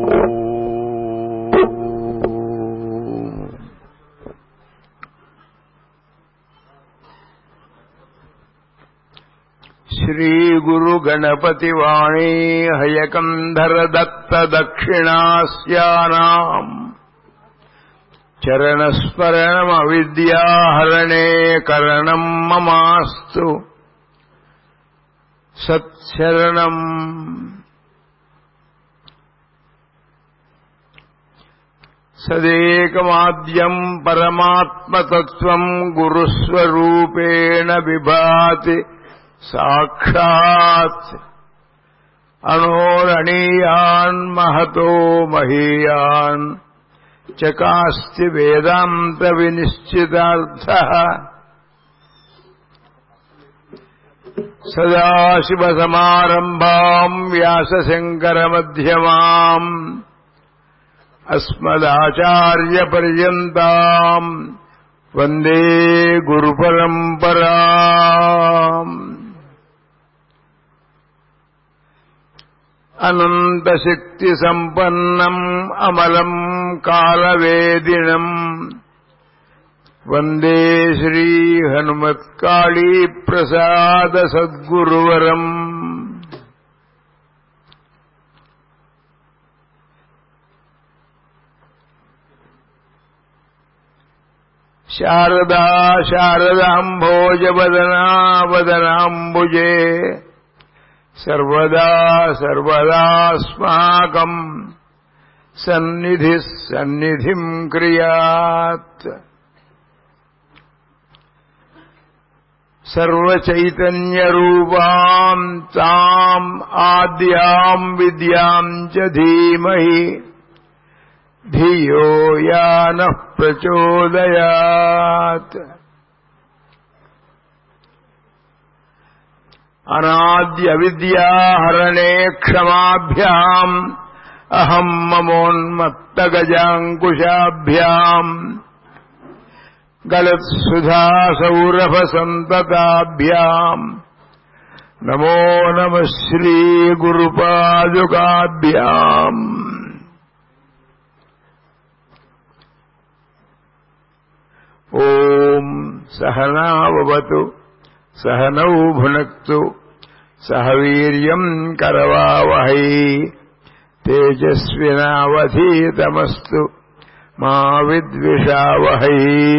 శ్రీ గురు గణపతి వాణీ హయకంధర దత్త దక్షిణాస్యానాం చరణస్మరణమవిద్యాహరణే కరణం మమాస్తు సత్శరణం సదేకమాద్యం పరమాత్మతత్వం గురుస్వరూపేణ విభాతి సాక్షాత్ అణోరణీయాన్ మహతో మహీయాన్ చకాస్తి వేదాంత వినిశ్చితార్థ సదాశివసమారంభాం వ్యాసశంకరమధ్యమాం అస్మదాచార్యపర్యంతాం వందే గురుపరంపరా అనంతశక్తిసంపన్నం అమలం కాలవేదినం వందే శ్రీహనుమత్కాళీప్రసాద సద్గురువరం శారదా శారదాంభోజవదనా వదనాంబుజే సర్వదా సర్వదాస్మాకం సన్నిధి సన్నిధిం క్రియాత్ సర్వచైతన్యరూపాం తాం ఆద్యాం విద్యాం చ ధీమహి ధియో యాన ప్రచోదయాత్ అనాద్య విద్యాహరణే క్షమాభ్యాం అహం మమోన్మత్తగజాంకుశాభ్యాం గలత్సుధాసౌరభసంతతాభ్యాం నమో నమ శ్రీగురుపాదుకాభ్యాం ఓం సహనావతు సహనౌ భునక్తు సహ వీర్యం కరవావహై తేజస్వినావధీతమస్తు మా విద్విషావహై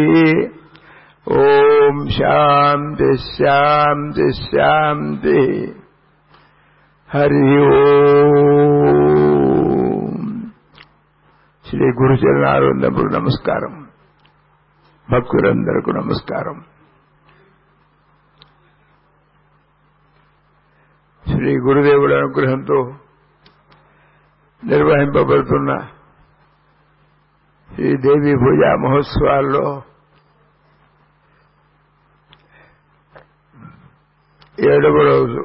ఓం శాంతి శాంతి శాంతి హరి ఓం శ్రీ గురుచరణారుందములు నమస్కారం భక్తులందరకు నమస్కారం శ్రీ గురుదేవుల అనుగ్రహంతో నిర్వహింపబడుతున్న ఈ దేవి పూజా మహోత్సవాల్లో ఏడవ రోజు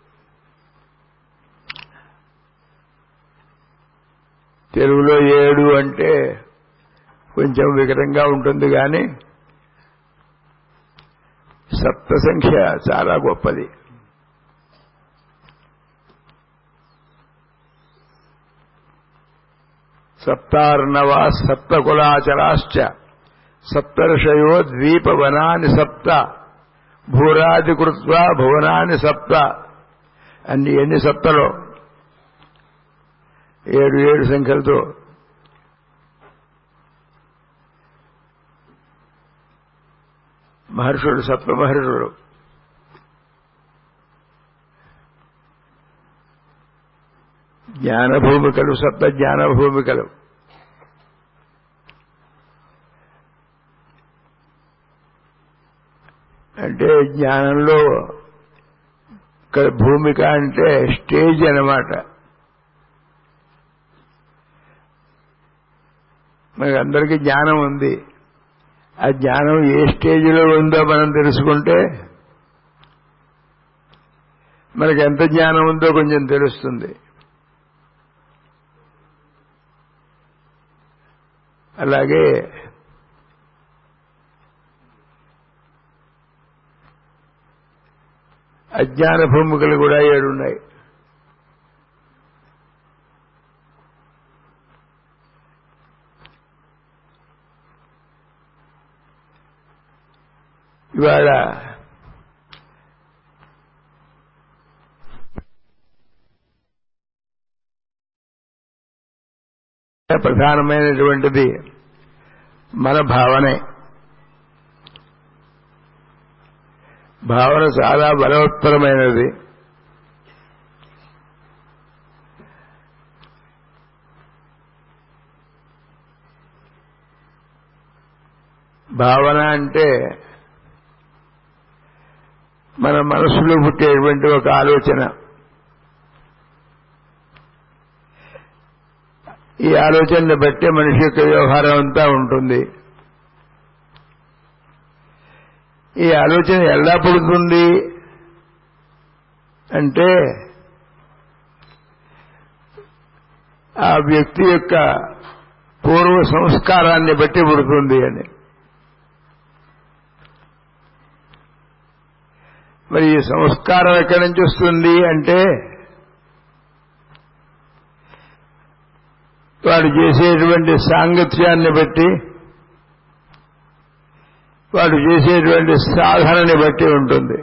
తెలుగులో ఏడు అంటే కొంచెం వికరంగా ఉంటుంది కానీ సప్త సంఖ్య చాలా గొప్పది సప్తార్ణవా సప్తకులాచరాశ్చ సప్తర్షయో ద్వీపవనాని సప్త భూరాది కృత్వా భువనాని సప్త అన్ని ఎన్ని సప్తలో ఏడు ఏడు సంఖ్యలతో మహర్షులు సప్త మహర్షులు జ్ఞానభూమికలు సప్త జ్ఞానభూమికలు అంటే జ్ఞానంలో ఇక్కడ భూమిక అంటే స్టేజ్ అనమాట మనకి అందరికీ జ్ఞానం ఉంది ఆ జ్ఞానం ఏ స్టేజ్లో ఉందో మనం తెలుసుకుంటే మనకి ఎంత జ్ఞానం ఉందో కొంచెం తెలుస్తుంది అలాగే అజ్ఞాన భూమికలు కూడా ఏడున్నాయి ఇవాళ ప్రధానమైనటువంటిది మన భావనే భావన చాలా బలవత్తరమైనది భావన అంటే మన మనసులో పుట్టేటువంటి ఒక ఆలోచన ఈ ఆలోచనని బట్టే మనిషి యొక్క వ్యవహారం అంతా ఉంటుంది ఈ ఆలోచన ఎలా పుడుతుంది అంటే ఆ వ్యక్తి యొక్క పూర్వ సంస్కారాన్ని బట్టి పుడుతుంది అని మరి ఈ సంస్కారం ఎక్కడి నుంచి వస్తుంది అంటే వాడు చేసేటువంటి సాంగత్యాన్ని బట్టి వాడు చేసేటువంటి సాధనని బట్టి ఉంటుంది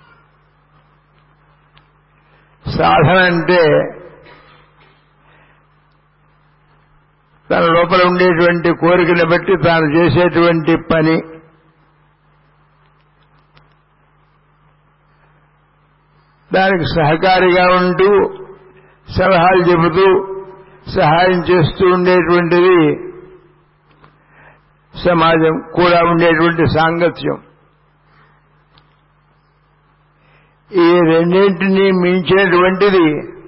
సాధన అంటే తన లోపల ఉండేటువంటి కోరికని బట్టి తాను చేసేటువంటి పని దానికి సహకారిగా ఉంటూ సలహాలు చెబుతూ సహాయం చేస్తూ ఉండేటువంటిది సమాజం కూడా ఉండేటువంటి సాంగత్యం ఈ రెండింటినీ మించినటువంటిది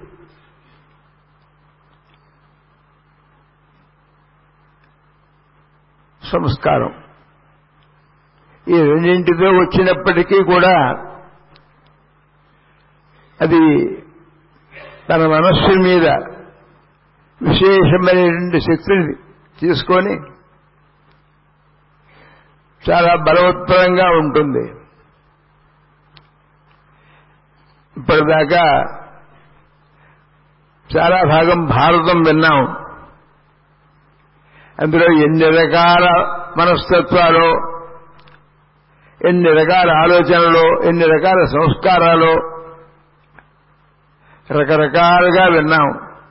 సంస్కారం ఈ రెండింటితో వచ్చినప్పటికీ కూడా అది తన మనస్సు మీద విశేషమైనటువంటి శక్తిని తీసుకొని చాలా బలవత్తరంగా ఉంటుంది ఇప్పటిదాకా చాలా భాగం భారతం విన్నాం అందులో ఎన్ని రకాల మనస్తత్వాలు ఎన్ని రకాల ఆలోచనలు ఎన్ని రకాల సంస్కారాలు రకరకాలుగా విన్నాం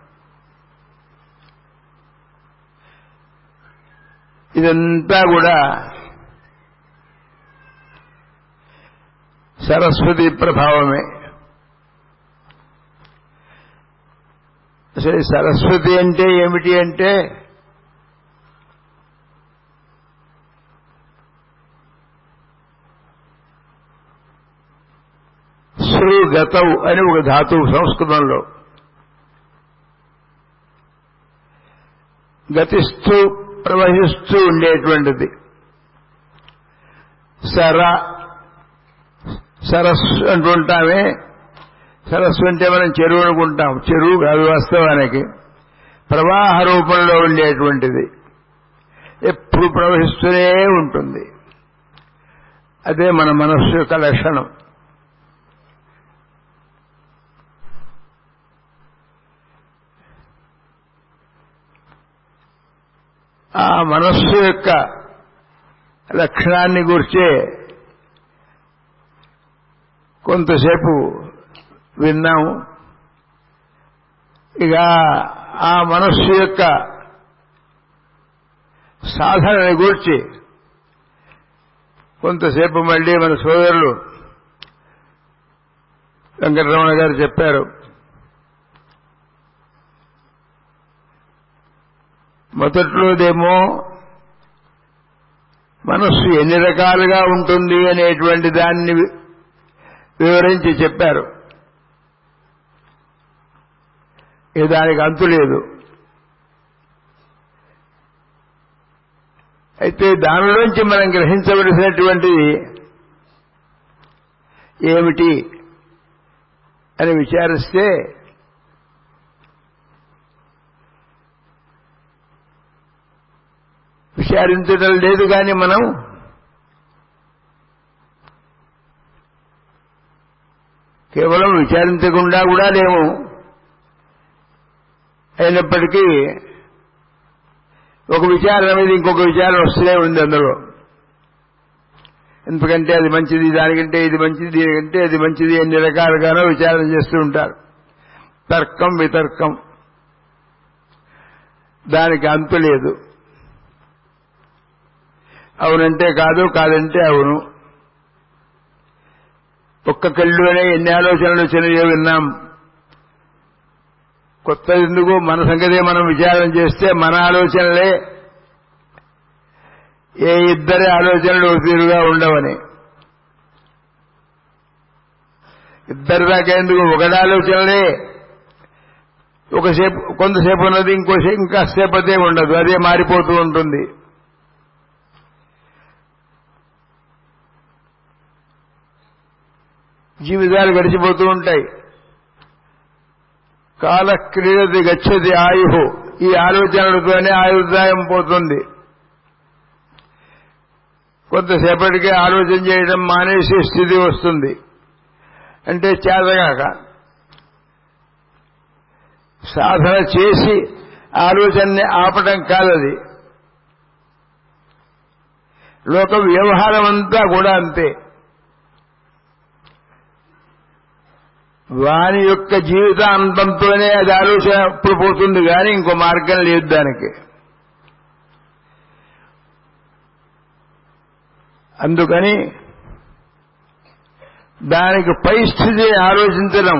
ఇదంతా కూడా సరస్వతి ప్రభావమే అసలు సరస్వతి అంటే ఏమిటి అంటే సృగతౌ అని ఒక ధాతువు సంస్కృతంలో గతిస్తూ ప్రవహిస్తూ ఉండేటువంటిది సర సరస్సు అంటుంటామే సరస్సు అంటే మనం చెరువు అనుకుంటాం చెరువు కాదు వాస్తవానికి ప్రవాహ రూపంలో ఉండేటువంటిది ఎప్పుడు ప్రవహిస్తూనే ఉంటుంది అదే మన మనస్సు యొక్క లక్షణం ఆ మనస్సు యొక్క లక్షణాన్ని గురించే కొంతసేపు విన్నాము ఇక ఆ మనస్సు యొక్క సాధనని గూర్చి కొంతసేపు మళ్ళీ మన సోదరులు వెంకటరమణ గారు చెప్పారు మొదట్లోదేమో మనస్సు ఎన్ని రకాలుగా ఉంటుంది అనేటువంటి దాన్ని వివరించి చెప్పారు ఇక దానికి అంతు లేదు అయితే దానిలోంచి మనం గ్రహించవలసినటువంటిది ఏమిటి అని విచారిస్తే విచారించడం లేదు కానీ మనం కేవలం విచారించకుండా కూడా లేము అయినప్పటికీ ఒక విచారణ మీద ఇంకొక విచారణ వస్తూనే ఉంది అందులో ఎందుకంటే అది మంచిది దానికంటే ఇది మంచిది దీనికంటే అది మంచిది అన్ని రకాలుగానో విచారణ చేస్తూ ఉంటారు తర్కం వితర్కం దానికి అంతు లేదు అవునంటే కాదు కాదంటే అవును ఒక్క కళ్ళునే ఎన్ని ఆలోచనలు వచ్చినాయో విన్నాం కొత్త ఎందుకు మన సంగతే మనం విచారం చేస్తే మన ఆలోచనలే ఏ ఇద్దరి ఆలోచనలు తీరుగా ఉండవని ఇద్దరి దాకా ఎందుకు ఒకటి ఆలోచనలే ఒకసేపు కొంతసేపు ఉన్నది ఇంకోసేపు ఇంకా సేపతే ఉండదు అదే మారిపోతూ ఉంటుంది జీవితాలు గడిచిపోతూ ఉంటాయి కాల క్రీడది గచ్చది ఆయు ఈ ఆలోచనలతోనే ఆయుర్దాయం పోతుంది కొంతసేపటికే ఆలోచన చేయడం మానేసే స్థితి వస్తుంది అంటే చేతగాక సాధన చేసి ఆలోచనని ఆపటం కాదది లోక వ్యవహారం అంతా కూడా అంతే వాని యొక్క జీవితాంతంతోనే అది ఆలోచన అప్పుడు పోతుంది కానీ ఇంకో మార్గం లేదు దానికి అందుకని దానికి పై స్థితి ఆలోచించడం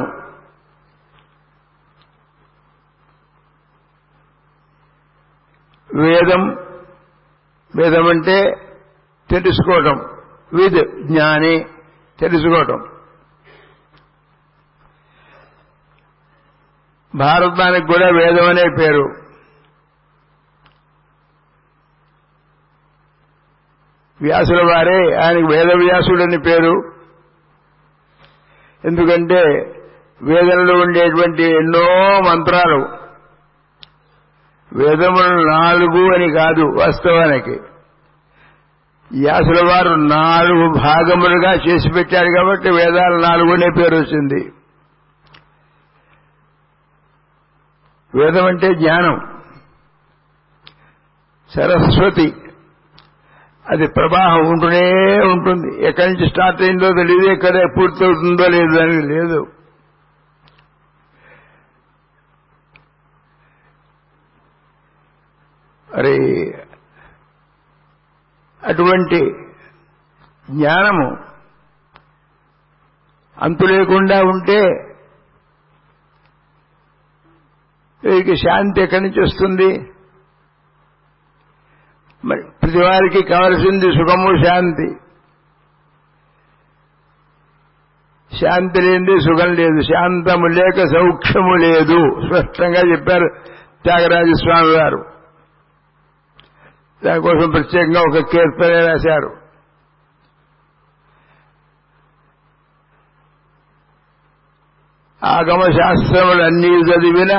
వేదం వేదం అంటే తెలుసుకోవటం విద్ జ్ఞాని తెలుసుకోవటం భారతానికి కూడా వేదం అనే పేరు వ్యాసుల వారే ఆయనకు వేదవ్యాసుడని పేరు ఎందుకంటే వేదంలో ఉండేటువంటి ఎన్నో మంత్రాలు వేదములు నాలుగు అని కాదు వాస్తవానికి వ్యాసుల వారు నాలుగు భాగములుగా చేసి పెట్టారు కాబట్టి వేదాలు నాలుగు అనే పేరు వచ్చింది వేదం అంటే జ్ఞానం సరస్వతి అది ప్రవాహం ఉంటూనే ఉంటుంది ఎక్కడి నుంచి స్టార్ట్ అయిందో తెలియదు ఎక్కడ పూర్తవుతుందో లేదు అనేది లేదు మరి అటువంటి జ్ఞానము అంతు లేకుండా ఉంటే వీరికి శాంతి ఎక్కడి నుంచి వస్తుంది మరి ప్రతి వారికి కావలసింది సుఖము శాంతి శాంతి లేనిది సుఖం లేదు శాంతము లేక సౌఖ్యము లేదు స్పష్టంగా చెప్పారు త్యాగరాజస్వామి గారు దానికోసం ప్రత్యేకంగా ఒక కీర్తన రాశారు ఆగమ శాస్త్రములన్నీ చదివిన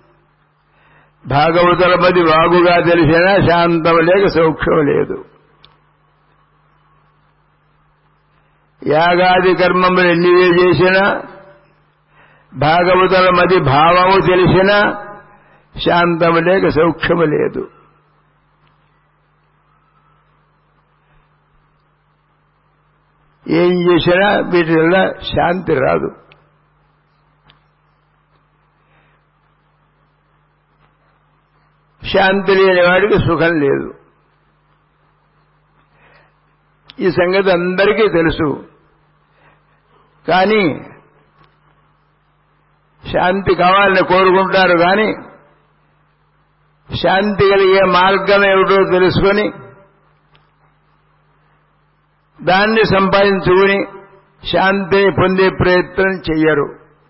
భాగవతుల మది వాగుగా తెలిసిన శాంతం లేక సౌఖ్యం లేదు యాగాది కర్మములు ఎన్నివే చేసినా భాగవతుల మది భావము తెలిసిన శాంతము లేక సౌఖ్యము లేదు ఏం చేసినా వీటి వల్ల శాంతి రాదు శాంతి లేని వాడికి సుఖం లేదు ఈ సంగతి అందరికీ తెలుసు కానీ శాంతి కావాలని కోరుకుంటారు కానీ శాంతి కలిగే మార్గం ఏమిటో తెలుసుకొని దాన్ని సంపాదించుకుని శాంతిని పొందే ప్రయత్నం చెయ్యరు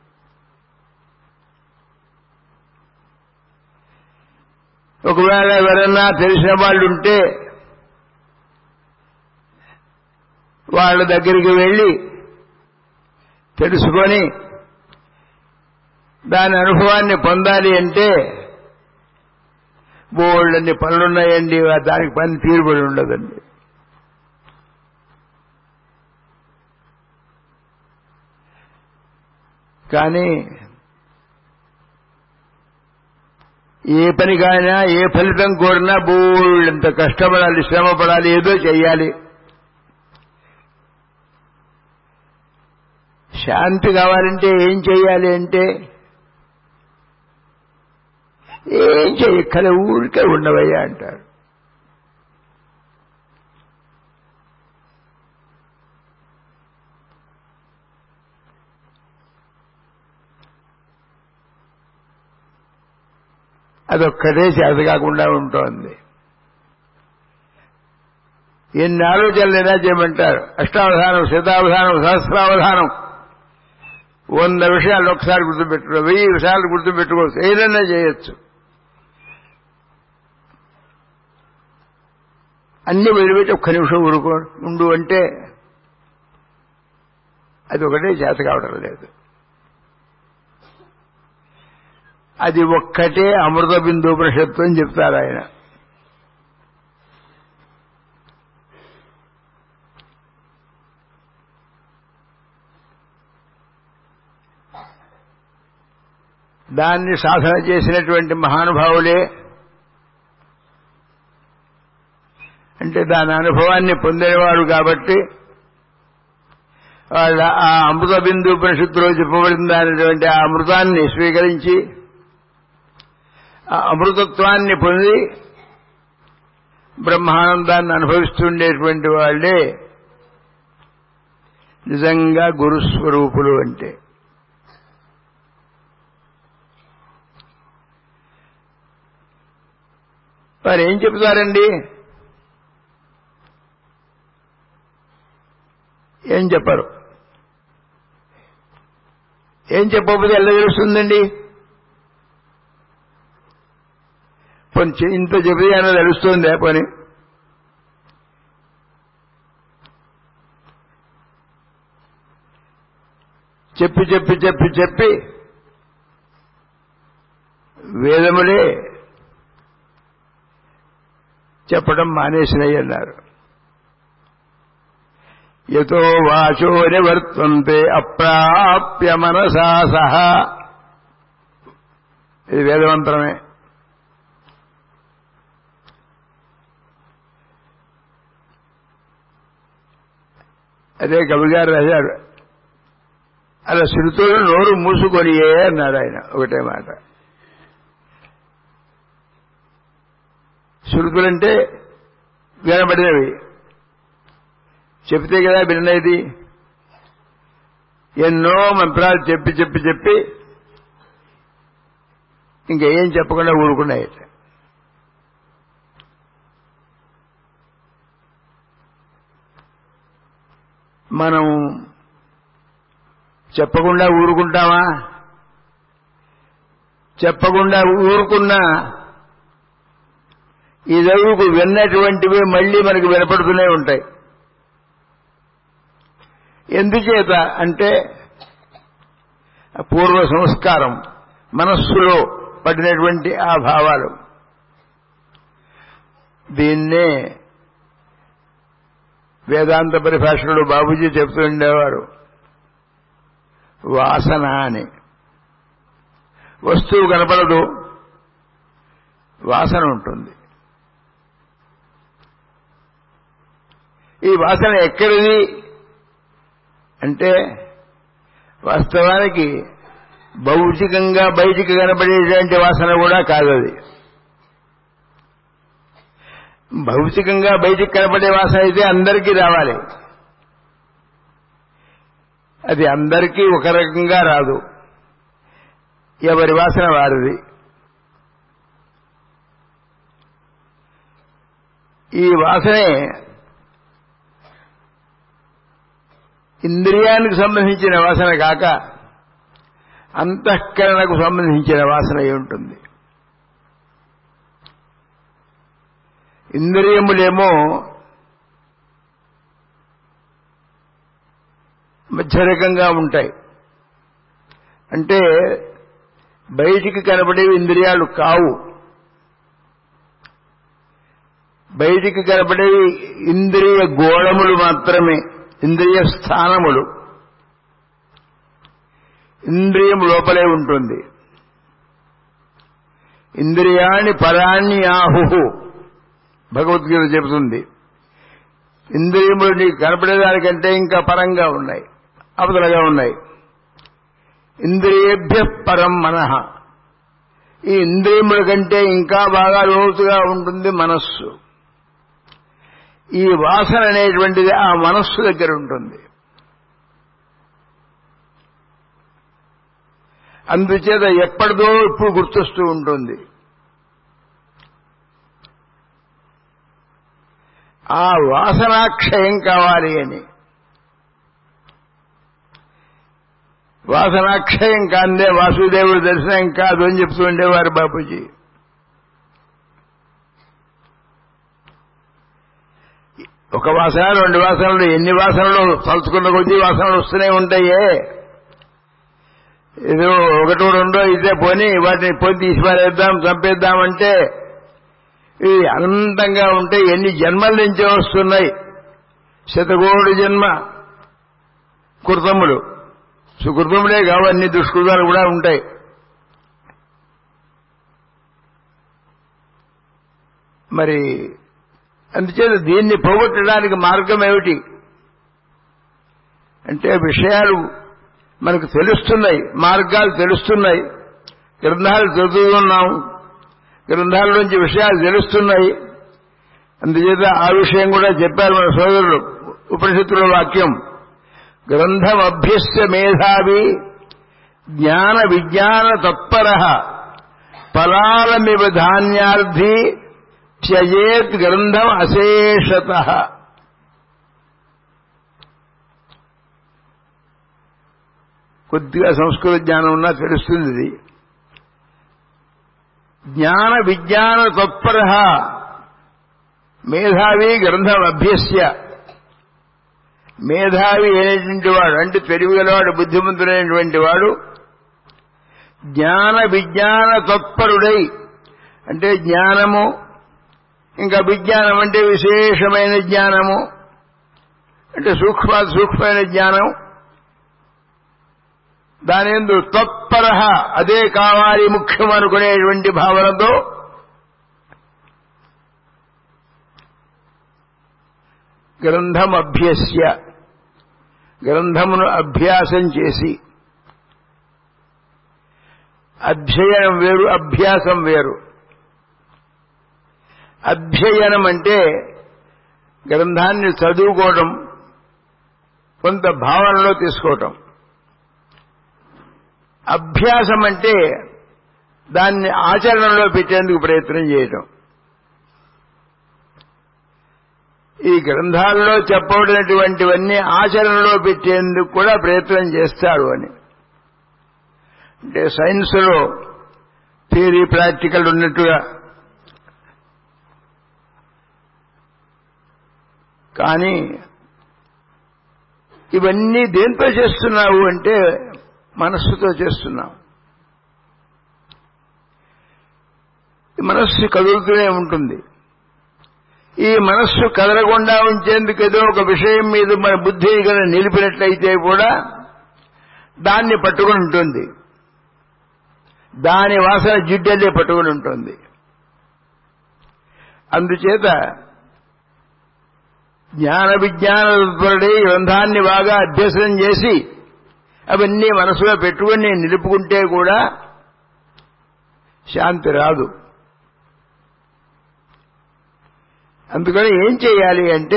ఒకవేళ ఎవరన్నా తెలిసిన వాళ్ళు ఉంటే వాళ్ళ దగ్గరికి వెళ్ళి తెలుసుకొని దాని అనుభవాన్ని పొందాలి అంటే బోళ్ళన్ని పనులున్నాయండి దానికి పని తీరుబడి ఉండదండి కానీ ఏ పనికైనా ఏ ఫలితం కోరినా బోళ్ళంత కష్టపడాలి శ్రమ పడాలి ఏదో చెయ్యాలి శాంతి కావాలంటే ఏం చేయాలి అంటే ఏం చేయక్కల ఊరికే ఉండవయ్యా అంటారు అదొక్కటే చేత కాకుండా ఉంటోంది ఎన్ని ఆలోచనలు ఎలా చేయమంటారు అష్టావధానం శతావధానం సహస్రావధానం వంద విషయాలు ఒకసారి గుర్తుపెట్టుకో వెయ్యి విషయాలు గుర్తుపెట్టుకోవచ్చు ఏదైనా చేయొచ్చు అన్ని వదిలిపెట్టి ఒక్క నిమిషం ఊరుకో ఉండు అంటే అది ఒకటే చేత కావడం లేదు అది ఒక్కటే అమృత బిందుపనిషత్తు అని చెప్తారు ఆయన దాన్ని సాధన చేసినటువంటి మహానుభావులే అంటే దాని అనుభవాన్ని పొందినవారు కాబట్టి వాళ్ళ ఆ అమృత బిందు ఉపనిషత్తులో చెప్పబడింది అనేటువంటి ఆ అమృతాన్ని స్వీకరించి ఆ అమృతత్వాన్ని పొంది బ్రహ్మానందాన్ని అనుభవిస్తుండేటువంటి వాళ్ళే నిజంగా గురుస్వరూపులు అంటే వారు ఏం చెప్తారండి ఏం చెప్పరు ఏం చెప్పకపోతే ఎలా తెలుస్తుందండి పోనీ ఇంత చెబితే అయినా తెలుస్తుంది పని చెప్పి చెప్పి చెప్పి చెప్పి వేదములే చెప్పడం మానేసినాయి అన్నారు యతో వాచో నివర్తంతే అప్రాప్య మనసా సహా ఇది వేదమంత్రమే అదే కవిగారు రాశారు అలా శృతులు నోరు మూసుకొనియే అన్నాడు ఆయన ఒకటే మాట శృతులంటే వినబడినవి చెప్తే కదా వినది ఎన్నో మంత్రాలు చెప్పి చెప్పి చెప్పి ఇంకా ఏం చెప్పకుండా ఊరుకున్నాయి మనం చెప్పకుండా ఊరుకుంటామా చెప్పకుండా ఊరుకున్నా ఈ చదువుకు విన్నటువంటివి మళ్ళీ మనకు వినపడుతూనే ఉంటాయి ఎందుచేత అంటే పూర్వ సంస్కారం మనస్సులో పడినటువంటి ఆ భావాలు దీన్నే వేదాంత పరిభాషలో బాబుజీ చెప్తుండేవారు వాసన అని వస్తువు కనపడదు వాసన ఉంటుంది ఈ వాసన ఎక్కడిది అంటే వాస్తవానికి భౌతికంగా బయటికి కనపడేటువంటి వాసన కూడా కాదు అది భౌతికంగా బయటికి కనపడే వాసన అయితే అందరికీ రావాలి అది అందరికీ ఒక రకంగా రాదు ఎవరి వాసన వారిది ఈ వాసనే ఇంద్రియానికి సంబంధించిన వాసన కాక అంతఃకరణకు సంబంధించిన వాసన అయి ఉంటుంది ఇంద్రియములేమో మధ్యరకంగా ఉంటాయి అంటే బయటికి కనబడేవి ఇంద్రియాలు కావు బయటికి కనబడేవి ఇంద్రియ గోళములు మాత్రమే ఇంద్రియ స్థానములు ఇంద్రియం లోపలే ఉంటుంది ఇంద్రియాణి పరాణి ఆహు భగవద్గీత చెబుతుంది ఇంద్రియములు నీకు కనపడేదానికంటే ఇంకా పరంగా ఉన్నాయి అవతలగా ఉన్నాయి ఇంద్రియేభ్య పరం మనః ఈ ఇంద్రియముల కంటే ఇంకా బాగా లోతుగా ఉంటుంది మనస్సు ఈ వాసన అనేటువంటిది ఆ మనస్సు దగ్గర ఉంటుంది అందుచేత ఎప్పటిదో ఇప్పుడు గుర్తొస్తూ ఉంటుంది ఆ వాసనాక్షయం కావాలి అని వాసనాక్షయం కాందే వాసుదేవుడు దర్శనం కాదు అని చెప్తూ ఉండేవారు బాపూజీ ఒక వాసన రెండు వాసనలు ఎన్ని వాసనలు తలుచుకున్న కొద్దీ వాసనలు వస్తూనే ఉంటాయే ఏదో ఒకటో రెండో ఇదే పోని వాటిని పోయి తీసి పారేద్దాం చంపేద్దామంటే ఇవి అనంతంగా ఉంటే ఎన్ని జన్మల నుంచే వస్తున్నాయి శతకోటి జన్మ కృతములు సుకృతములే కావు అన్ని దుష్కృతాలు కూడా ఉంటాయి మరి అందుచేత దీన్ని పోగొట్టడానికి మార్గం ఏమిటి అంటే విషయాలు మనకు తెలుస్తున్నాయి మార్గాలు తెలుస్తున్నాయి గ్రంథాలు చదువుతున్నాం గ్రంథాల నుంచి విషయాలు తెలుస్తున్నాయి అందుచేత ఆ విషయం కూడా చెప్పారు మన సోదరులు ఉపనిషత్తుల వాక్యం గ్రంథం అభ్యస్య మేధావి జ్ఞాన విజ్ఞాన తత్పర ఫలాలమివ ధాన్యార్థి త్యజేత్ గ్రంథం అశేషత కొద్దిగా సంస్కృత జ్ఞానం ఉన్నా తెలుస్తుంది ఇది జ్ఞాన విజ్ఞాన తత్పర మేధావి గ్రంథం అభ్యస్య మేధావి అయినటువంటి వాడు అంటే తెలివిగలవాడు బుద్ధిమంతుడైనటువంటి వాడు జ్ఞాన విజ్ఞాన తత్పరుడై అంటే జ్ఞానము ఇంకా విజ్ఞానం అంటే విశేషమైన జ్ఞానము అంటే సూక్ష్మ సూక్ష్మమైన జ్ఞానం దాని ఎందు తత్పర అదే కావాలి ముఖ్యం అనుకునేటువంటి భావనతో గ్రంథం అభ్యస్య గ్రంథమును అభ్యాసం చేసి అధ్యయనం వేరు అభ్యాసం వేరు అధ్యయనం అంటే గ్రంథాన్ని చదువుకోవటం కొంత భావనలో తీసుకోవటం అభ్యాసం అంటే దాన్ని ఆచరణలో పెట్టేందుకు ప్రయత్నం చేయటం ఈ గ్రంథాల్లో చెప్పబడినటువంటివన్నీ ఆచరణలో పెట్టేందుకు కూడా ప్రయత్నం చేస్తాడు అని అంటే సైన్స్లో థియరీ ప్రాక్టికల్ ఉన్నట్టుగా కానీ ఇవన్నీ దేంతో చేస్తున్నావు అంటే మనస్సుతో చేస్తున్నావు మనస్సు కదులుతూనే ఉంటుంది ఈ మనస్సు కదలకుండా ఉంచేందుకు ఏదో ఒక విషయం మీద మన బుద్ధిని కనుక నిలిపినట్లయితే కూడా దాన్ని పట్టుకుని ఉంటుంది దాని వాసన జిడ్డల్లే పట్టుకుని ఉంటుంది అందుచేత జ్ఞాన విజ్ఞాన తత్పరుడై గ్రంథాన్ని బాగా అభ్యసనం చేసి అవన్నీ మనసులో పెట్టుకుని నిలుపుకుంటే కూడా శాంతి రాదు అందుకని ఏం చేయాలి అంటే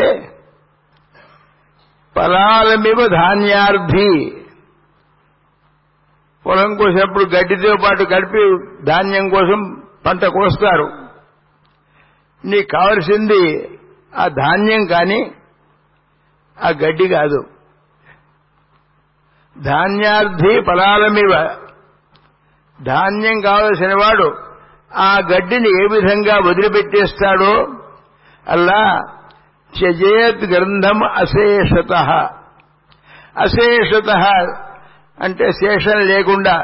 ఫలాలమివ ధాన్యార్థి పొలం కోసినప్పుడు గడ్డితో పాటు కలిపి ధాన్యం కోసం పంట కోస్తారు నీకు కావలసింది ఆ ధాన్యం కానీ ఆ గడ్డి కాదు ధాన్యార్థి ఫలాలమివ ధాన్యం కావలసిన వాడు ఆ గడ్డిని ఏ విధంగా వదిలిపెట్టేస్తాడో అలా త్యజేత్ గ్రంథం అశేషత అశేషత అంటే శేషం లేకుండా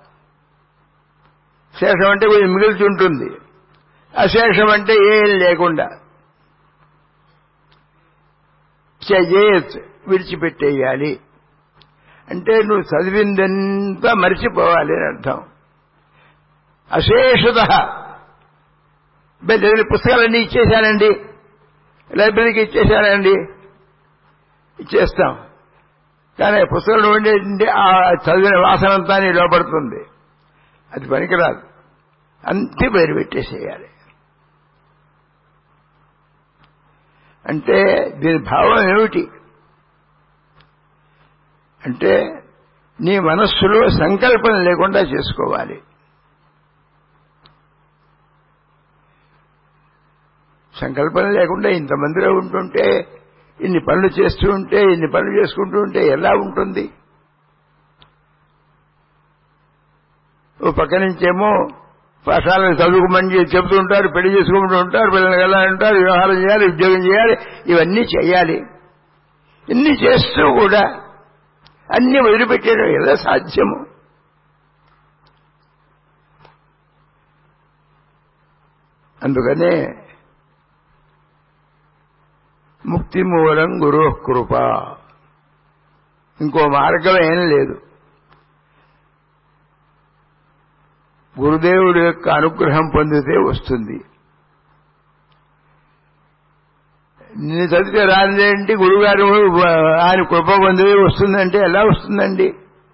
శేషం అంటే కొంచెం మిగిల్చి ఉంటుంది అశేషం అంటే ఏం లేకుండా త్యజేత్ విడిచిపెట్టేయాలి అంటే నువ్వు చదివిందంతా మర్చిపోవాలి అని అర్థం అశేషత పుస్తకాలన్నీ ఇచ్చేశానండి లైబ్రరీకి ఇచ్చేశానండి ఇచ్చేస్తాం కానీ పుస్తకంలో ఉండేటువంటి ఆ చదివిన వాసన అంతా నీ లోపడుతుంది అది పనికిరాదు అంతే పేరు పెట్టేసేయాలి అంటే దీని భావం ఏమిటి అంటే నీ మనస్సులో సంకల్పన లేకుండా చేసుకోవాలి సంకల్పన లేకుండా ఇంతమందిలో ఉంటుంటే ఇన్ని పనులు చేస్తూ ఉంటే ఇన్ని పనులు చేసుకుంటూ ఉంటే ఎలా ఉంటుంది ఓ పక్క నుంచేమో పాఠశాలను చదువుకోమని చెబుతూ ఉంటారు పెళ్లి చేసుకుంటూ ఉంటారు పిల్లలకి ఎలా ఉంటారు వ్యవహారం చేయాలి ఉద్యోగం చేయాలి ఇవన్నీ చేయాలి ఇన్ని చేస్తూ కూడా అన్ని వదిలిపెట్టేయడం ఎలా సాధ్యము అందుకనే ముక్తి మూలం గురు కృప ఇంకో మార్గం ఏం లేదు గురుదేవుడి యొక్క అనుగ్రహం పొందితే వస్తుంది నేను చదివితే రానిదేంటి గురుగారు ఆయన కృప పొందితే వస్తుందంటే ఎలా వస్తుందండి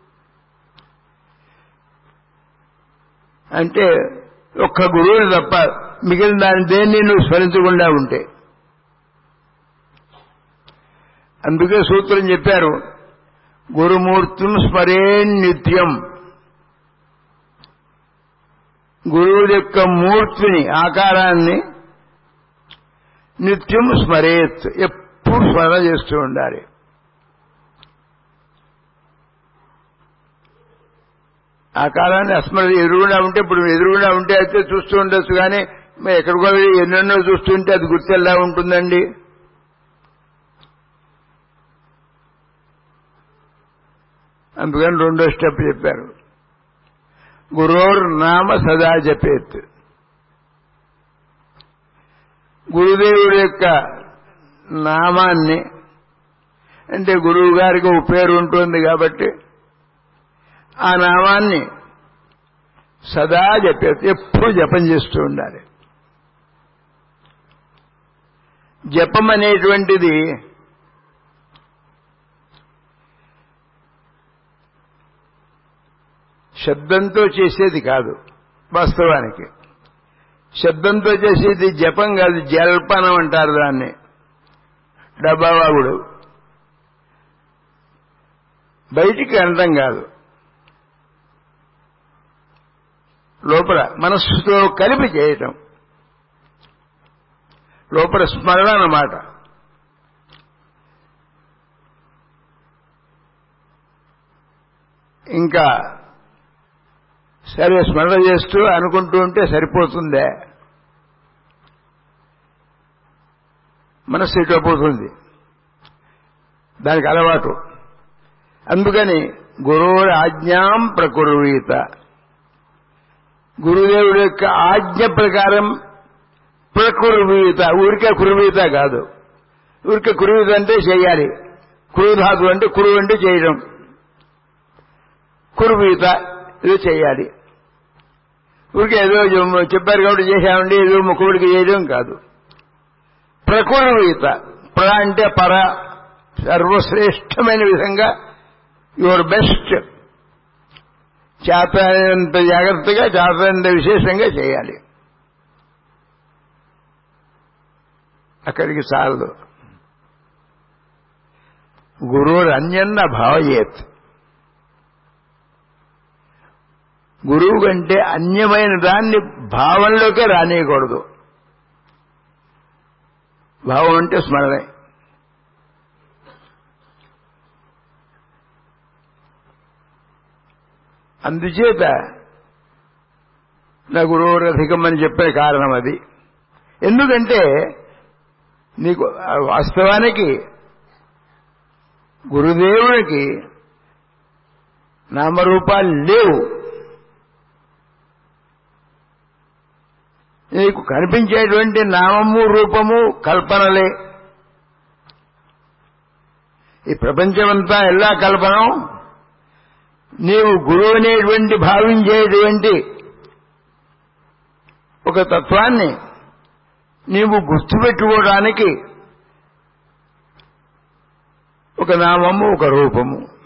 అంటే ఒక్క గురువుని తప్ప మిగిలిన దాని దేన్ని నువ్వు స్మరించకుండా ఉంటే అందుకే సూత్రం చెప్పారు గురుమూర్తిం స్మరే నిత్యం గురువు యొక్క మూర్తిని ఆకారాన్ని నిత్యం స్మరేత్ ఎప్పుడు స్మరణ చేస్తూ ఉండాలి ఆకారాన్ని అస్మర ఎదురుగుండా ఉంటే ఇప్పుడు ఎదురుగుండా ఉంటే అయితే చూస్తూ ఉండొచ్చు కానీ మరి ఎక్కడికో వెళ్ళి ఎన్నెన్నో చూస్తుంటే అది గుర్తెలా ఉంటుందండి అందుకని రెండో స్టెప్ చెప్పారు గురోర్ నామ సదా జపేత్ గురుదేవుడి యొక్క నామాన్ని అంటే గురువు గారికి ఒక పేరు ఉంటుంది కాబట్టి ఆ నామాన్ని సదా జపేత్ ఎప్పుడు జపం చేస్తూ ఉండాలి జపం అనేటువంటిది శబ్దంతో చేసేది కాదు వాస్తవానికి శబ్దంతో చేసేది జపం కాదు జల్పనం అంటారు దాన్ని డబ్బావాగుడు బయటికి అనడం కాదు లోపల మనస్సుతో కలిపి చేయటం లోపల స్మరణ అన్నమాట ఇంకా సరే స్మరణ చేస్తూ అనుకుంటూ ఉంటే సరిపోతుందే మనస్సు ఇటుపోతుంది దానికి అలవాటు అందుకని గురువుల ఆజ్ఞాం ప్రకుర్వీత గురుదేవుడి యొక్క ఆజ్ఞ ప్రకారం ప్రకుర్వీత ఊరికే కురువీత కాదు ఊరికే కురువీత అంటే చేయాలి కురుధాతు అంటే కురువు అంటే చేయడం కురువీత ఇది చేయాలి ఊరికే ఏదో చెప్పారు కాబట్టి చేశామండి ఏదో ముక్కుడికి చేయడం కాదు ప్రకుర్వీత ప్ర అంటే పర సర్వశ్రేష్టమైన విధంగా యువర్ బెస్ట్ చేతనంత జాగ్రత్తగా చేతనంత విశేషంగా చేయాలి అక్కడికి చాలదు గురువుడు అన్యన్న భావయేత్ గురువు కంటే అన్యమైన దాన్ని భావంలోకే రానియకూడదు భావం అంటే స్మరణే అందుచేత నా గురువురధికం అని చెప్పే కారణం అది ఎందుకంటే నీకు వాస్తవానికి గురుదేవునికి నామరూపాలు లేవు నీకు కనిపించేటువంటి నామము రూపము కల్పనలే ఈ ప్రపంచమంతా ఎలా కల్పనం నీవు గురువు అనేటువంటి భావించేటువంటి ఒక తత్వాన్ని నీవు గుర్తుపెట్టుకోవడానికి ఒక నామము ఒక రూపము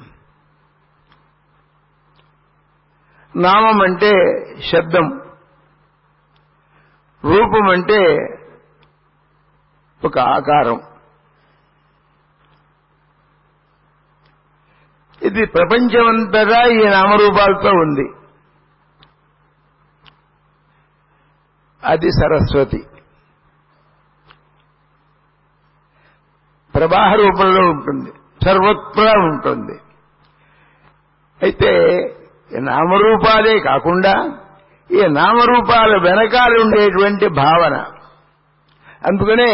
నామం అంటే శబ్దం రూపం అంటే ఒక ఆకారం ఇది ప్రపంచమంతటా ఈ నామరూపాలతో ఉంది అది సరస్వతి ప్రవాహ రూపంలో ఉంటుంది సర్వత్రా ఉంటుంది అయితే ఈ నామరూపాలే కాకుండా ఈ నామరూపాల వెనకాల ఉండేటువంటి భావన అందుకనే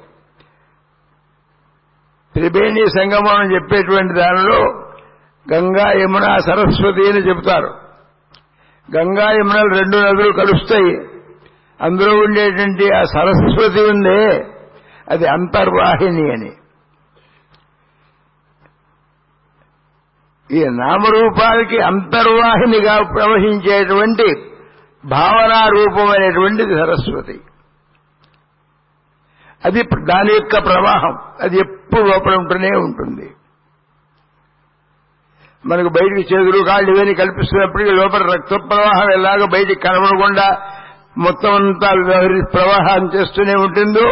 త్రివేణి సంగమం అని చెప్పేటువంటి దానిలో గంగా యమున సరస్వతి అని చెబుతారు గంగా యమునలు రెండు నదులు కలుస్తాయి అందులో ఉండేటువంటి ఆ సరస్వతి ఉందే అది అంతర్వాహిని అని ఈ నామరూపాలకి అంతర్వాహినిగా ప్రవహించేటువంటి భావనా రూపమైనటువంటిది సరస్వతి అది దాని యొక్క ప్రవాహం అది ఎప్పుడు లోపల ఉంటూనే ఉంటుంది మనకు బయటికి చేతులు కాళ్ళు ఇవన్నీ కల్పిస్తున్నప్పటికీ లోపల రక్త ప్రవాహం ఎలాగ బయటికి కనబడకుండా మొత్తం అంతా ప్రవాహం చేస్తూనే ఉంటుందో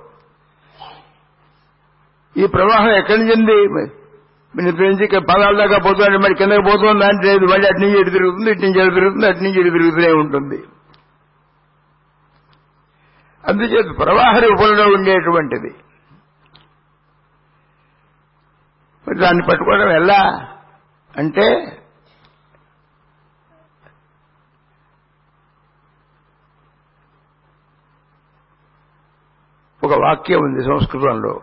ఈ ప్రవాహం ఎక్కడి నుంచి ఉంది ఇక్కడి నుంచి పదాల దాకా పోతుంది మరి కిందకి పోతుంది అంటే లేదు మళ్ళీ అటు నుంచి ఇటు తిరుగుతుంది ఇటు నుంచి ఇటు తిరుగుతుంది అటు నుంచి ఇటు తిరుగుతూనే ఉంటుంది అందుచేత ప్రవాహ రూపంలో ఉండేటువంటిది మరి దాన్ని పట్టుకోవడం ఎలా అంటే ఒక వాక్యం ఉంది సంస్కృతంలో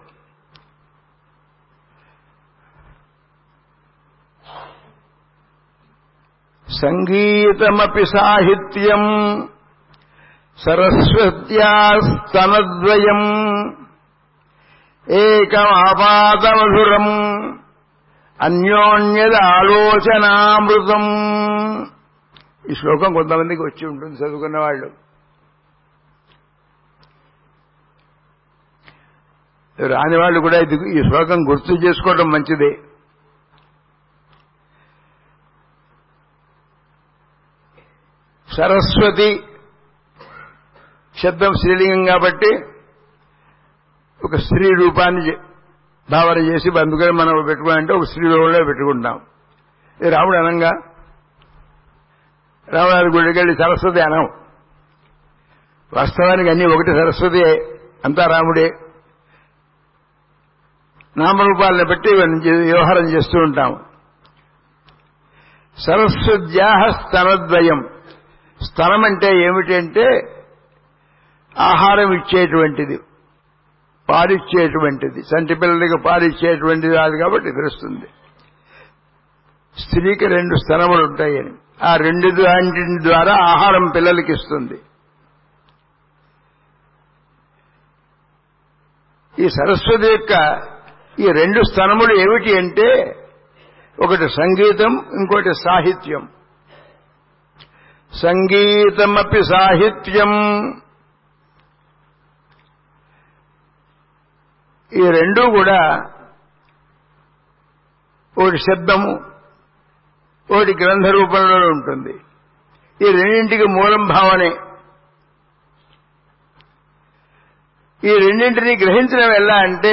సంగీతమపి సాహిత్యం సరస్వత్యాస్తనద్వయం ఏకమాపాదమధురం అన్యోన్యద ఆలోచనామృతం ఈ శ్లోకం కొంతమందికి వచ్చి ఉంటుంది చదువుకున్న వాళ్ళు రాని వాళ్ళు కూడా ఇది ఈ శ్లోకం గుర్తు చేసుకోవడం మంచిదే సరస్వతి శబ్దం స్త్రీలింగం కాబట్టి ఒక స్త్రీ రూపాన్ని భావన చేసి అందుకని మనం పెట్టుకోవాలంటే ఒక స్త్రీ రూపంలో పెట్టుకుంటాం ఇది రాముడు అనంగా రాముడు గుడికి వెళ్ళి సరస్వతి అనం వాస్తవానికి అన్ని ఒకటి సరస్వతి అంతా రాముడే నామరూపాలను బట్టి వ్యవహారం చేస్తూ ఉంటాం సరస్వత్యాహ స్తనద్వయం స్తనం అంటే ఏమిటంటే ఆహారం ఇచ్చేటువంటిది పాలిచ్చేటువంటిది చంటి పిల్లలకి పాలిచ్చేటువంటిది కాదు కాబట్టి తెలుస్తుంది స్త్రీకి రెండు స్తనములు ఉంటాయని ఆ రెండు దాంటి ద్వారా ఆహారం పిల్లలకి ఇస్తుంది ఈ సరస్వతి యొక్క ఈ రెండు స్థనములు ఏమిటి అంటే ఒకటి సంగీతం ఇంకోటి సాహిత్యం సంగీతమపి సాహిత్యం ఈ రెండూ కూడా ఒకటి శబ్దము ఒకటి గ్రంథ రూపంలో ఉంటుంది ఈ రెండింటికి మూలం భావనే ఈ రెండింటిని గ్రహించడం ఎలా అంటే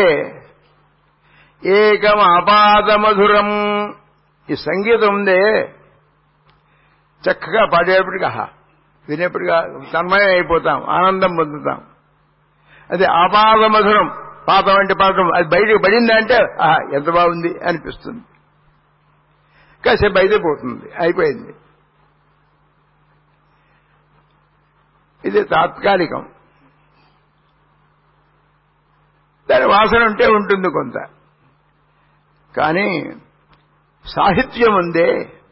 ఏకం అపాదమధురం ఈ సంగీతం ఉందే చక్కగా పాడేటప్పటికి ఆహా వినేప్పటిగా తన్మయం అయిపోతాం ఆనందం పొందుతాం అది ఆపాదమధురం పాతం అంటే పాతం అది బయటకు పడిందంటే ఆహా ఎంత బాగుంది అనిపిస్తుంది కాసేపు అయితే పోతుంది అయిపోయింది ఇది తాత్కాలికం దాని వాసన ఉంటే ఉంటుంది కొంత కానీ సాహిత్యం ఉందే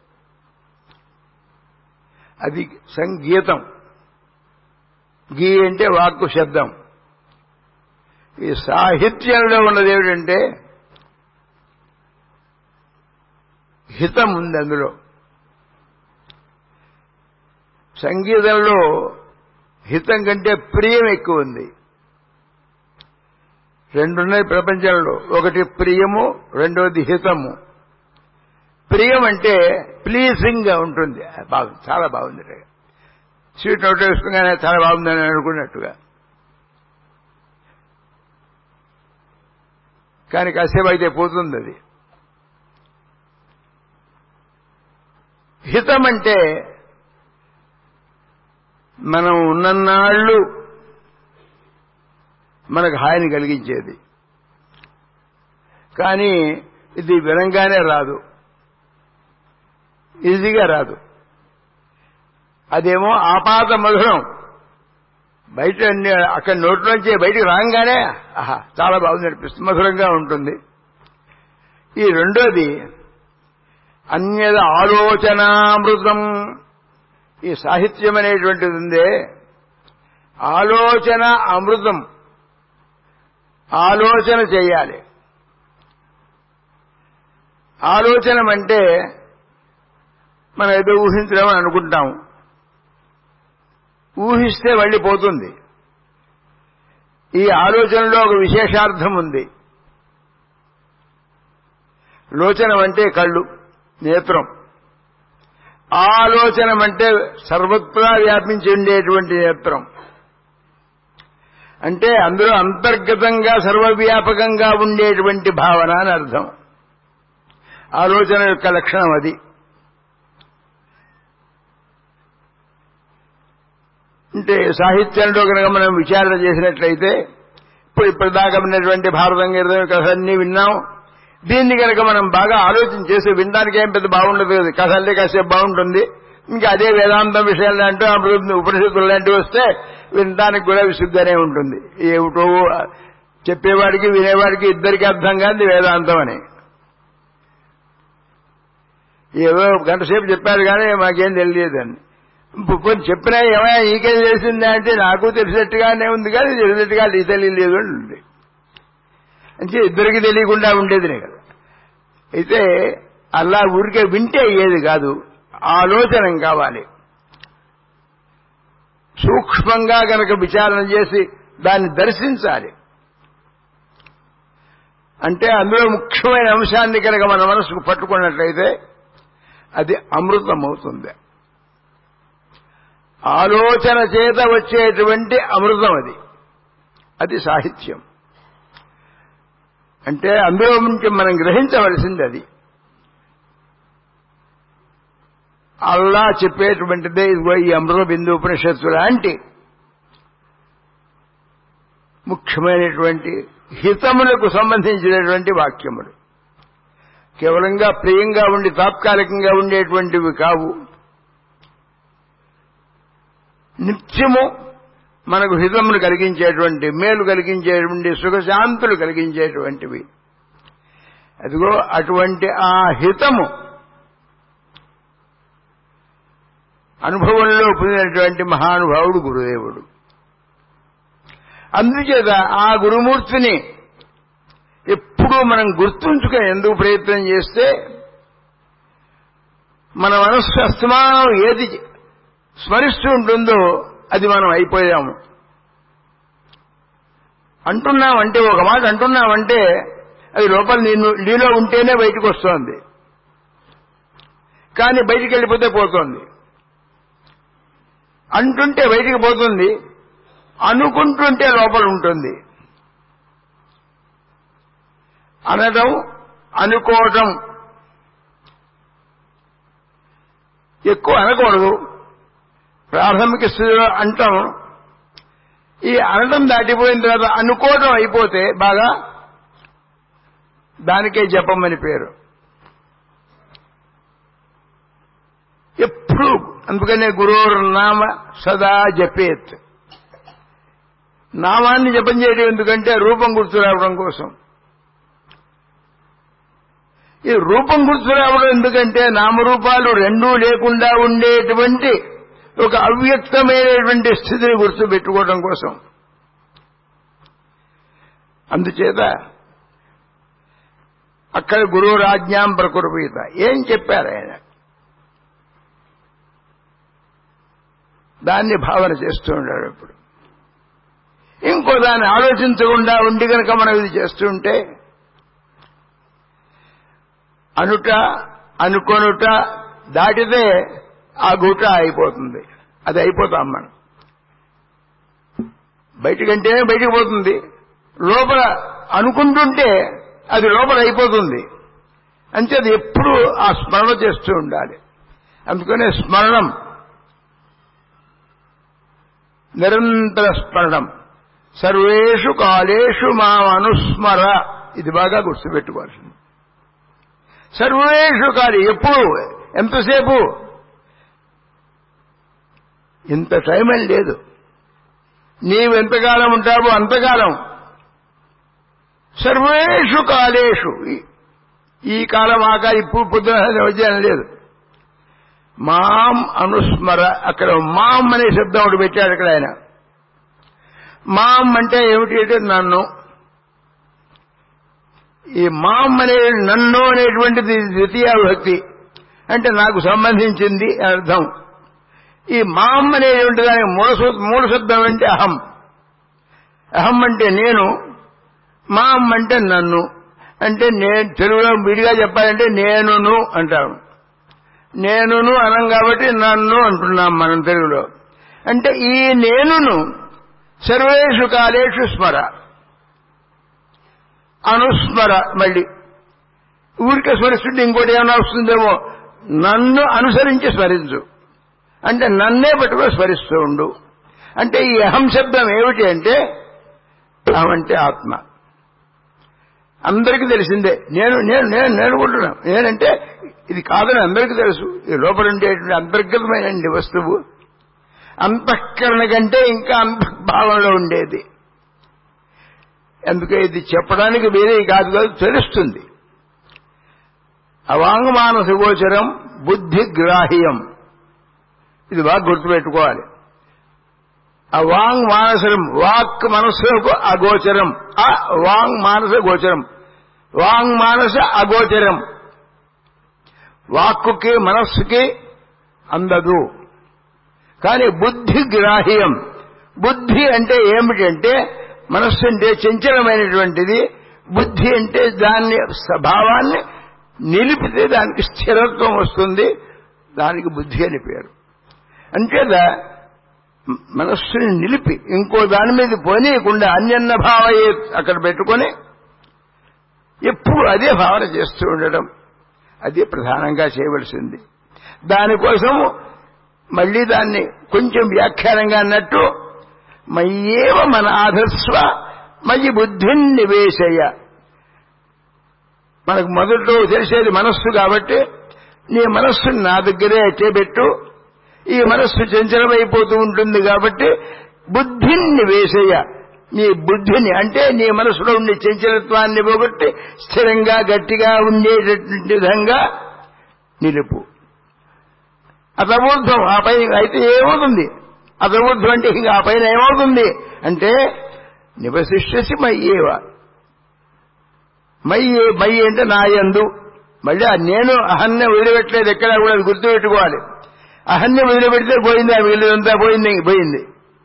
అది సంగీతం గీ అంటే వాక్కు శబ్దం ఈ సాహిత్యంలో ఉన్నది ఏమిటంటే హితం ఉంది అందులో సంగీతంలో హితం కంటే ప్రియం ఎక్కువ ఉంది రెండున్నాయి ప్రపంచంలో ఒకటి ప్రియము రెండోది హితము ప్రియం అంటే ప్లీజింగ్ గా ఉంటుంది బాగుంది చాలా బాగుంది స్వీట్ నోట్ వేసుకున్నానే చాలా బాగుందని అనుకున్నట్టుగా కానీ కాసేపు అయితే పోతుంది అది హితం అంటే మనం ఉన్నన్నాళ్ళు మనకు హాయిని కలిగించేది కానీ ఇది వినంగానే రాదు ఈజీగా రాదు అదేమో ఆపాత మధురం బయట అక్కడ నోట్లోంచి బయటికి రాగానే ఆహా చాలా బాగుంది అనిపిస్తుంది మధురంగా ఉంటుంది ఈ రెండోది అన్యద ఆలోచనామృతం ఈ సాహిత్యం అనేటువంటిది ఉందే ఆలోచన అమృతం ఆలోచన చేయాలి ఆలోచన అంటే మనం ఏదో ఊహించలేమని అనుకుంటాం ఊహిస్తే మళ్ళీ పోతుంది ఈ ఆలోచనలో ఒక విశేషార్థం ఉంది లోచనం అంటే కళ్ళు నేత్రం ఆలోచనం అంటే సర్వత్రా వ్యాపించి ఉండేటువంటి నేత్రం అంటే అందులో అంతర్గతంగా సర్వవ్యాపకంగా ఉండేటువంటి భావన అని అర్థం ఆలోచన యొక్క లక్షణం అది అంటే సాహిత్యంలో కనుక మనం విచారణ చేసినట్లయితే ఇప్పుడు ఇప్పటిదాకా ఉన్నటువంటి భారతం గీతం కథలన్నీ విన్నాం దీన్ని కనుక మనం బాగా ఆలోచన చేసి వినడానికి ఏం పెద్ద బాగుండదు కదా కథల్లే కాసేపు బాగుంటుంది ఇంకా అదే వేదాంతం విషయాలు లాంటి ఉపనిషత్తులు లాంటివి వస్తే వినడానికి కూడా విసుగ్గానే ఉంటుంది ఏమిటో చెప్పేవాడికి వినేవాడికి ఇద్దరికి అర్థం కాదు వేదాంతం అని ఏదో గంట సేపు చెప్పారు కానీ మాకేం తెలియదని కొన్ని చెప్పినా ఏమైనా నీకేం తెలిసిందా అంటే నాకు తెలిసినట్టుగానే ఉంది కానీ తెలిసినట్టుగా నీకు తెలియలేదు అని ఉంది అంటే ఇద్దరికి తెలియకుండా ఉండేదినే కదా అయితే అలా ఊరికే వింటే అయ్యేది కాదు ఆలోచన కావాలి సూక్ష్మంగా గనక విచారణ చేసి దాన్ని దర్శించాలి అంటే అందులో ముఖ్యమైన అంశాన్ని కనుక మన మనసుకు పట్టుకున్నట్లయితే అది అమృతం అవుతుంది ఆలోచన చేత వచ్చేటువంటి అమృతం అది అది సాహిత్యం అంటే అందులో నుంచి మనం గ్రహించవలసింది అది అల్లా చెప్పేటువంటిదే ఇదిగో ఈ అమృత బిందు ఉపనిషత్తు లాంటి ముఖ్యమైనటువంటి హితములకు సంబంధించినటువంటి వాక్యములు కేవలంగా ప్రియంగా ఉండి తాత్కాలికంగా ఉండేటువంటివి కావు నిత్యము మనకు హితములు కలిగించేటువంటి మేలు కలిగించేటువంటి సుఖశాంతులు కలిగించేటువంటివి అదిగో అటువంటి ఆ హితము అనుభవంలో పొందినటువంటి మహానుభావుడు గురుదేవుడు అందుచేత ఆ గురుమూర్తిని ఎప్పుడూ మనం గుర్తుంచుకొని ఎందుకు ప్రయత్నం చేస్తే మన మనస్సు అస్తమానం ఏది స్మరిస్తూ ఉంటుందో అది మనం అయిపోయాము అంటున్నామంటే ఒక మాట అంటున్నామంటే అది లోపల నేను నీలో ఉంటేనే బయటకు వస్తోంది కానీ బయటికి వెళ్ళిపోతే పోతోంది అంటుంటే బయటికి పోతుంది అనుకుంటుంటే లోపల ఉంటుంది అనడం అనుకోవటం ఎక్కువ అనకూడదు ప్రాథమిక స్థితిలో అంటాం ఈ అనడం దాటిపోయిన తర్వాత అనుకోవడం అయిపోతే బాగా దానికే జపమని పేరు ఎప్పుడు అందుకనే గురువురు నామ సదా జపేత్ నామాన్ని జపం చేయడం ఎందుకంటే రూపం గుర్తు రావడం కోసం ఈ రూపం గుర్తు రావడం ఎందుకంటే నామరూపాలు రెండూ లేకుండా ఉండేటువంటి ఒక అవ్యక్తమైనటువంటి స్థితిని గుర్తు పెట్టుకోవడం కోసం అందుచేత అక్కడ గురువు రాజ్ఞాం ప్రకుర్పీత ఏం చెప్పారు ఆయన దాన్ని భావన చేస్తూ ఉన్నాడు ఇప్పుడు ఇంకో దాన్ని ఆలోచించకుండా ఉండి కనుక మనం ఇది చేస్తుంటే అనుట అనుకొనుట దాటితే ఆ గుట అయిపోతుంది అది అయిపోతాం మనం బయటికంటే బయటికి పోతుంది లోపల అనుకుంటుంటే అది లోపల అయిపోతుంది అంతే అది ఎప్పుడు ఆ స్మరణ చేస్తూ ఉండాలి అందుకనే స్మరణం నిరంతర స్మరణం సర్వేషు కాలేషు మా అనుస్మర ఇది బాగా గుర్తుపెట్టుకోవాల్సింది సర్వేషు కాలి ఎప్పుడు ఎంతసేపు ఇంత టైం అని లేదు నీవు ఎంతకాలం ఉంటావో అంతకాలం సర్వేషు కాలేషు ఈ కాలం ఆ కాలం ఇప్పుడు పొద్దున వచ్చాను లేదు మాం అనుస్మర అక్కడ మాం అనే శబ్దం ఒకటి పెట్టాడు అక్కడ ఆయన మాం అంటే ఏమిటి అంటే నన్ను ఈ మాం అనే నన్ను అనేటువంటిది ద్వితీయ భక్తి అంటే నాకు సంబంధించింది అర్థం ఈ మాం అనేటువంటి దానికి మూల మూల శబ్దం అంటే అహం అహం అంటే నేను మాం అంటే నన్ను అంటే నేను తెలుగులో విడిగా చెప్పాలంటే నేనును అంటాం నేనును అనం కాబట్టి నన్ను అంటున్నాం మనం తెలుగులో అంటే ఈ నేనును సర్వేషు కాలేషు స్మర అనుస్మర మళ్ళీ ఊరికే స్మరిస్తుంటే ఇంకోటి ఏమైనా వస్తుందేమో నన్ను అనుసరించి స్మరించు అంటే నన్నే పట్టుకుని స్మరిస్తూ ఉండు అంటే ఈ అహం శబ్దం ఏమిటి అంటే అహం అంటే ఆత్మ అందరికీ తెలిసిందే నేను నేను నేను నేనుకుంటున్నాను నేనంటే ఇది కాదని అందరికీ తెలుసు ఈ లోపల ఉండేటువంటి అంతర్గతమైన వస్తువు అంతఃకరణ కంటే ఇంకా అంతఃభావంలో ఉండేది అందుకే ఇది చెప్పడానికి వేరే కాదు కాదు తెలుస్తుంది అవాంగమానస గోచరం బుద్ధిగ్రాహ్యం ఇది బాగా గుర్తుపెట్టుకోవాలి అవాంగ్ మానసరం వాక్ మనస్సుకు అగోచరం ఆ వాంగ్ మానస గోచరం వాంగ్ మానస అగోచరం వాక్కుకి మనస్సుకి అందదు కానీ బుద్ధి గ్రాహ్యం బుద్ధి అంటే ఏమిటంటే మనస్సు అంటే చంచలమైనటువంటిది బుద్ధి అంటే దాన్ని స్వభావాన్ని నిలిపితే దానికి స్థిరత్వం వస్తుంది దానికి బుద్ధి అని పేరు అంతేదా మనస్సుని నిలిపి ఇంకో దాని మీద పోనీయకుండా అన్యన్న భావయే అక్కడ పెట్టుకొని ఎప్పుడు అదే భావన చేస్తూ ఉండడం అదే ప్రధానంగా చేయవలసింది దానికోసం మళ్ళీ దాన్ని కొంచెం వ్యాఖ్యానంగా అన్నట్టు మయ్యేవ మన ఆధస్వ మయి బుద్ధిని నివేశయ మనకు మొదట్లో తెలిసేది మనస్సు కాబట్టి నీ మనస్సుని నా దగ్గరే చేపెట్టు ఈ మనస్సు చంచలమైపోతూ ఉంటుంది కాబట్టి బుద్ధిని నివేశయ నీ బుద్ధిని అంటే నీ మనసులో ఉండే చంచలత్వాన్ని పోగొట్టి స్థిరంగా గట్టిగా ఉండేటటువంటి విధంగా నిలుపు అతమూర్ధం ఆ పైన అయితే ఏమవుతుంది అతమూర్ధం అంటే ఇంకా ఆ పైన ఏమవుతుంది అంటే నివశిష్యసి మయ్యేవ మయ్యే మయ్యి అంటే నాయందు మళ్ళీ ఆ నేను అహన్య వదిలిపెట్టలేదు ఎక్కడా కూడా అది గుర్తుపెట్టుకోవాలి అహన్య వదిలిపెడితే పోయింది ఆ మిగిలినంతా పోయింది పోయింది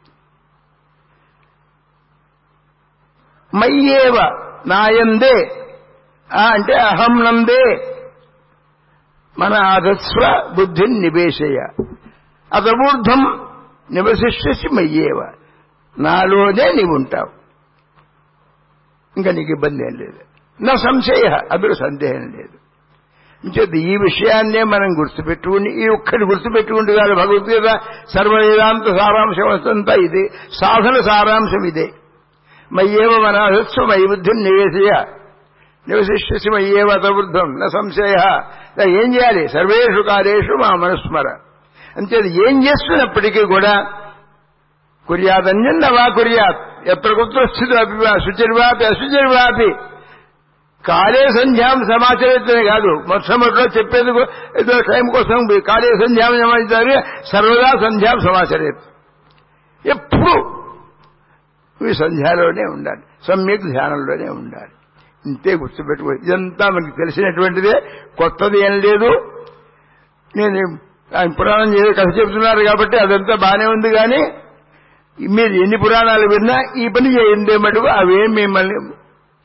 మయ్యేవ నాయందే అంటే అహం నందే మన అధస్వ బుద్ధిని నివేశయ అతమూర్ధం నివశిష్యసి మయ్యేవ నాలోనే నీవు ఉంటావు ఇంకా నీకు ఇబ్బంది ఏం లేదు నా సంశయ అందులో సందేహం లేదు ఇంచేది ఈ విషయాన్నే మనం గుర్తుపెట్టుకుని ఈ ఒక్కటి గుర్తుపెట్టుకుంటూ కాదు భగవద్గీత సర్వవేదాంత సారాంశం అంతా ఇదే సాధన సారాంశం ఇదే మయ్యేవ మనాధస్సు మై బుద్ధిని నివేశయ నివశిష్యసి మయ్యేవ అతవృద్ధం న సంశయ ఏం చేయాలి సర్వేషు కార్యేషు మా మనుస్మర అంతేది ఏం చేస్తున్నప్పటికీ కూడా కుర్యాదన్యన్న వా కుర్యాత్ ఎత్ర కుత్ర స్థితి అభివా శుచిర్వాపి అశుచిర్వాపి కాలే సంధ్యాం సమాచరితనే కాదు మొట్టమొదటిలో చెప్పేది ఏదో టైం కోసం కాలే సంధ్యాం సమాచారి సర్వదా సంధ్యాం సమాచరేత్ ఎప్పుడు ఈ సంధ్యాలోనే ఉండాలి సమ్యక్ ధ్యానంలోనే ఉండాలి ఇంతే గుర్తుపెట్టుకో ఇదంతా మనకి తెలిసినటువంటిదే కొత్తది ఏం లేదు నేను ఆయన పురాణం చేసి కథ చెబుతున్నారు కాబట్టి అదంతా బాగానే ఉంది కానీ మీరు ఎన్ని పురాణాలు విన్నా ఈ పని చేయండి మటుకు అవేం మిమ్మల్ని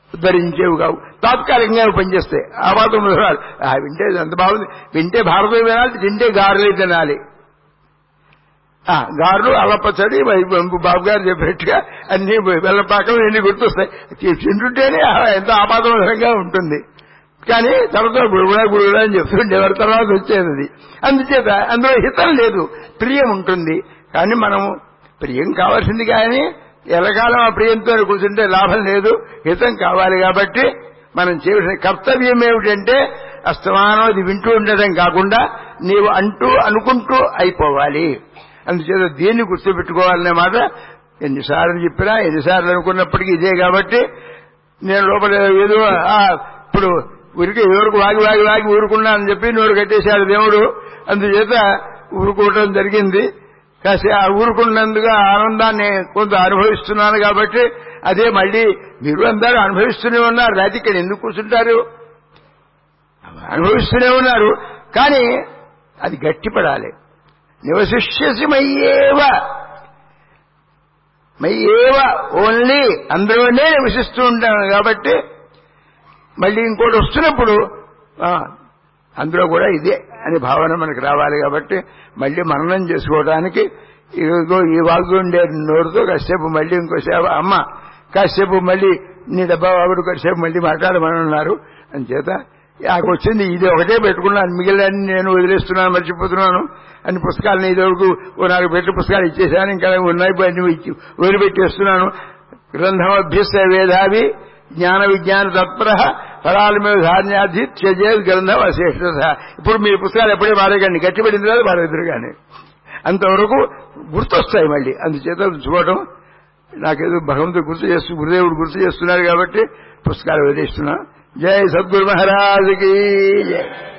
ఉద్ధరించేవి కావు తాత్కాలికంగా అవి పనిచేస్తాయి ఆపాతం వివరాలు ఆ వింటే ఎంత బాగుంది వింటే భారతం వినాలి తింటే గారెలు తినాలి ఆ, గారెలు అల్లపచ్చడి బాబు గారు చెప్పినట్టుగా అన్ని బెల్లపాకం ఎన్ని గుర్తొస్తాయి తింటుంటేనే ఆ ఎంత ఆపాదకరంగా ఉంటుంది కానీ తర్వాత గుడుగుడా గుడుగుడా అని చెప్తుండేవారు తర్వాత వచ్చేది అది అందుచేత అందులో హితం లేదు ప్రియం ఉంటుంది కానీ మనము ప్రియం కావాల్సింది కానీ ఎలకాలం ఆ ప్రియంతో కూర్చుంటే లాభం లేదు హితం కావాలి కాబట్టి మనం చేయవలసిన కర్తవ్యం ఏమిటంటే అస్తమానం అది వింటూ ఉండడం కాకుండా నీవు అంటూ అనుకుంటూ అయిపోవాలి అందుచేత దీన్ని గుర్తుపెట్టుకోవాలనే మాట ఎన్నిసార్లు చెప్పినా ఎన్నిసార్లు అనుకున్నప్పటికీ ఇదే కాబట్టి నేను లోపల ఏదో ఆ, ఇప్పుడు ఊరికి ఎవరికి వాగి వాగి వాగి ఊరుకున్నా అని చెప్పి నోరు కట్టేశాడు దేవుడు అందుచేత ఊరుకోవటం జరిగింది కాసి ఆ ఊరుకున్నందుగా ఆనందాన్ని కొంత అనుభవిస్తున్నాను కాబట్టి అదే మళ్ళీ మీరు అందరూ అనుభవిస్తూనే ఉన్నారు లేకపోతే ఇక్కడ ఎందుకు కూర్చుంటారు అనుభవిస్తూనే ఉన్నారు కానీ అది గట్టిపడాలి నివశిష్యసి మయ్యేవ మయ్యేవ ఓన్లీ అందులోనే నివసిస్తూ ఉంటాను కాబట్టి మళ్ళీ ఇంకోటి వస్తున్నప్పుడు ఆ, అందులో కూడా ఇదే అని భావన మనకు రావాలి కాబట్టి మళ్ళీ మననం చేసుకోవడానికి ఇదిగో ఈ వాగు ఉండే నోరుతో కాసేపు మళ్ళీ ఇంకోసేపు అమ్మ కాసేపు మళ్ళీ నీ డబ్బా వాగుడు కాసేపు మళ్ళీ మాట్లాడమని ఉన్నారు అని చేత నాకు వచ్చింది ఇది ఒకటే పెట్టుకున్నాను మిగిలిన నేను వదిలేస్తున్నాను మర్చిపోతున్నాను అన్ని పుస్తకాలను ఇది వరకు ఓ నాలుగు పెట్టి పుస్తకాలు ఇచ్చేసాను ఇంకా ఉన్నాయి అన్ని ఇచ్చి వదిలిపెట్టేస్తున్నాను గ్రంథమభ్యస్త వేదావి జ్ఞాన విజ్ఞాన తత్పర ఫలాల మీద ధాన్యాధి త్యజేది గ్రంథం అశేషత ఇప్పుడు మీ పుస్తకాలు ఎప్పుడే మారేకండి గట్టిపడిన తర్వాత మారేద్దరు కానీ అంతవరకు గుర్తొస్తాయి మళ్ళీ అందుచేత ఉంచుకోవడం నాకేదో భగవంతుడు గుర్తు చేస్తూ గురుదేవుడు గుర్తు చేస్తున్నారు కాబట్టి పుస్తకాలు వదిలేస్తున్నా జై సద్గురు మహారాజుకి జై